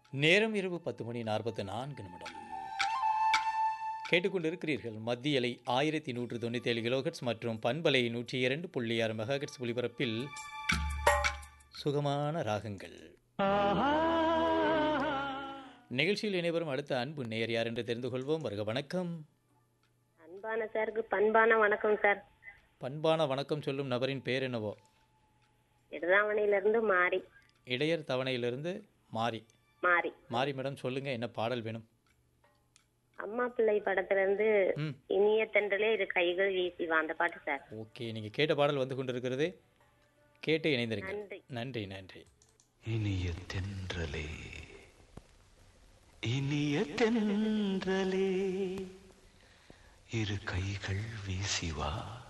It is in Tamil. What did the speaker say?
நேரம் இரவு பத்து மணி நாற்பத்து நான்கு நிமிடம் கேட்டுக்கொண்டிருக்கிறீர்கள் மத்திய அலை ஆயிரத்தி நூற்று தொண்ணூற்றி ஏழு கிலோஹெட்ஸ் மற்றும் பண்பலை நூற்றி இரண்டு புள்ளி ஆறு மெகாஹெட்ஸ் ஒலிபரப்பில் சுகமான ராகங்கள் நிகழ்ச்சியில் இணைவரும் அடுத்த அன்பு நேயர் யார் என்று தெரிந்து கொள்வோம் வருக வணக்கம் அன்பான சாருக்கு பண்பான வணக்கம் சார் பண்பான வணக்கம் சொல்லும் நபரின் பேர் என்னவோ இடதாவணையிலிருந்து மாறி இடையர் தவணையிலிருந்து மாறி மாறி மாறி மேடம் சொல்லுங்க என்ன பாடல் வேணும் அம்மா பிள்ளை படத்துல இருந்து ம் இனிய தென்றலே இரு கைகள் வீசி வா அந்த பாட்டு சார் ஓகே நீங்கள் கேட்ட பாடல் வந்து கொண்டிருக்கிறது கேட்டு இணைந்திருங்க நன்றி நன்றி நன்றி இனிய தென்றலே இனிய தென்றலே இரு கைகள் வீசி வா